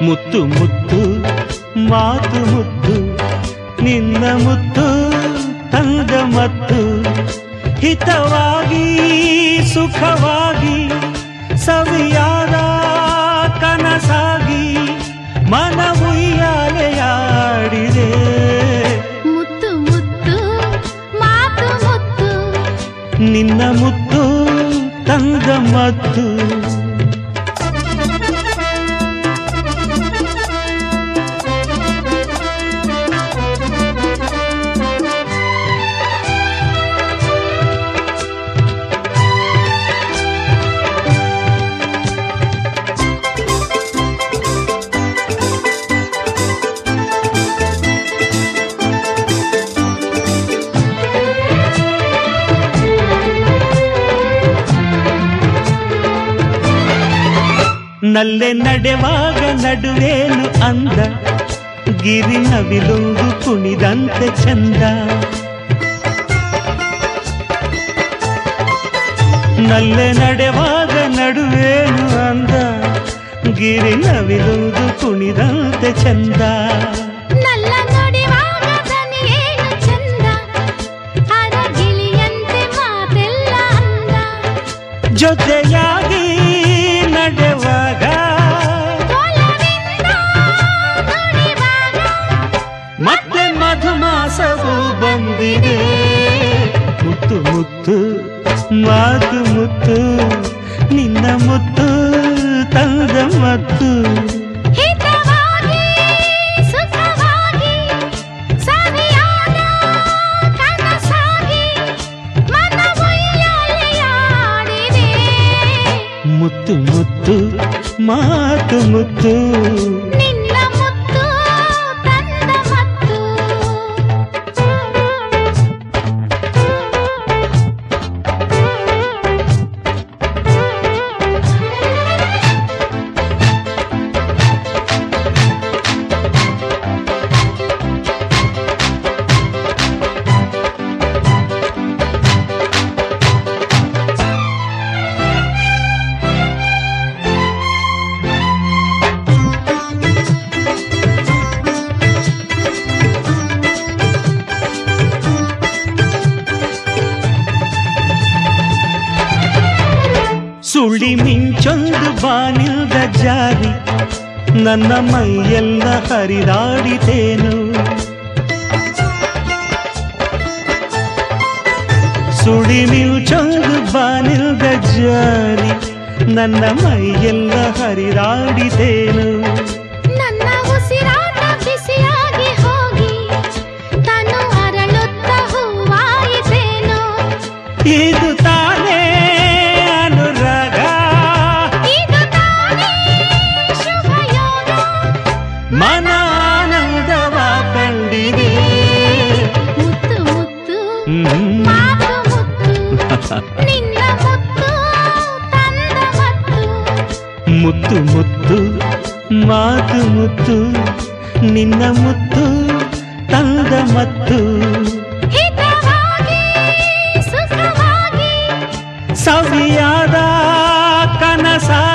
ಮುತ್ತು ಮುತ್ತು ಮಾತು ಮುತ್ತು ನಿನ್ನ ಮುತ್ತು ತಂದ ಮತ್ತು ಹಿತವಾಗಿ ಸುಖವಾಗಿ ಸವಿಯಾದ ಕನಸಾಗಿ ಮನವುಯ್ಯಾಲೆಯಾಡಿದೆ ಮುತ್ತು ಮುತ್ತು ಮಾತು ಮುತ್ತು ನಿನ್ನ ಮುತ್ತು ತಂದ ಮತ್ತು ನಲ್ಲೆ ನಡೆವಾಗ ನಡುವೇನು ಅಂದ ಗಿರಿ ನವಿಲುಂಗು ಕುಣಿದಂತೆ ಚಂದ ನಲ್ಲೆ ನಡೆವಾಗ ನಡುವೇನು ಅಂದ ಗಿರಿ ನವಿಲುಂಗು ಕುಣಿದಂತೆ ಚಂದ ನಲ್ಲ ನುಡಿವಾಗ ದನಿಯೇನು ಚಂದ ಅರಗಿಳಿಯಂತೆ ಮಾತೆಲ್ಲ ಅಂದ ಜೊತೆಯಾಗಿ ನಡೆವಾಗ ಒಲವಿಂದ ನುಡಿವಾಗ ಮತ್ತೆ ಮಧುಮಾಸವು ಬಂದಿದೆ ಮುತ್ತು ಮುತ್ತು ಮಾತು ಮುತ್ತು ನಿನ್ನ ಮುತ್ತು ತಂದ ಮತ್ತು ಹಿತವಾಗಿ ಸುಖವಾಗಿ ಸವಿಯಾದ ಕನಸಾಗಿ ಮನವೊಯ್ಯಾಲೆಯಾಡಿದೆ ಮುತ್ತು ಮುತ್ತು ಮಾತು ಮುತ್ತು ನಿನ್ನ ಮುತ್ತು ತಂದ ಮತ್ತು ಸುಳಿ ಮಿಂಚೊಂದು ಬಾನಿಲ್ದ ಜಾರಿ ನನ್ನ ಮೈಯೆಲ್ಲ ಹರಿದಾಡಿತೇನು ಸುಳಿ ಮಿಂಚೊಂದು ಬಾನಿಲ್ದ ಜಾರಿ ನನ್ನ ಮೈಯೆಲ್ಲ ಹರಿದಾಡಿತೇನು ನನ್ನ ಉಸಿರಾಟ ಬಿಸಿಯಾಗಿ ಹೋಗಿ ತನು ಅರಳುತ್ತ ಹೂವಾಯಿತೇನು ಇದು ತಾನೇ ಅನುರಾಗ ಇದು ತಾನೇ ಶುಭಯೋಗ ಮನ ಆನಂದವ ಕಂಡಿದೆ ಮುತ್ತು ಮುತ್ತು ಹ್ಮ್. ಮಾತು ಮುತ್ತು ನಿನ್ನ ಮುತ್ತು ತಂದ ಮತ್ತು ಮುತ್ತು ಮುತ್ತು ಮಾತು ಮುತ್ತು ನಿನ್ನ ಮುತ್ತು ತಂದ ಮತ್ತು ಹಿತವಾಗಿ ಸುಖವಾಗಿ ಸವಿಯಾದ ಕನಸ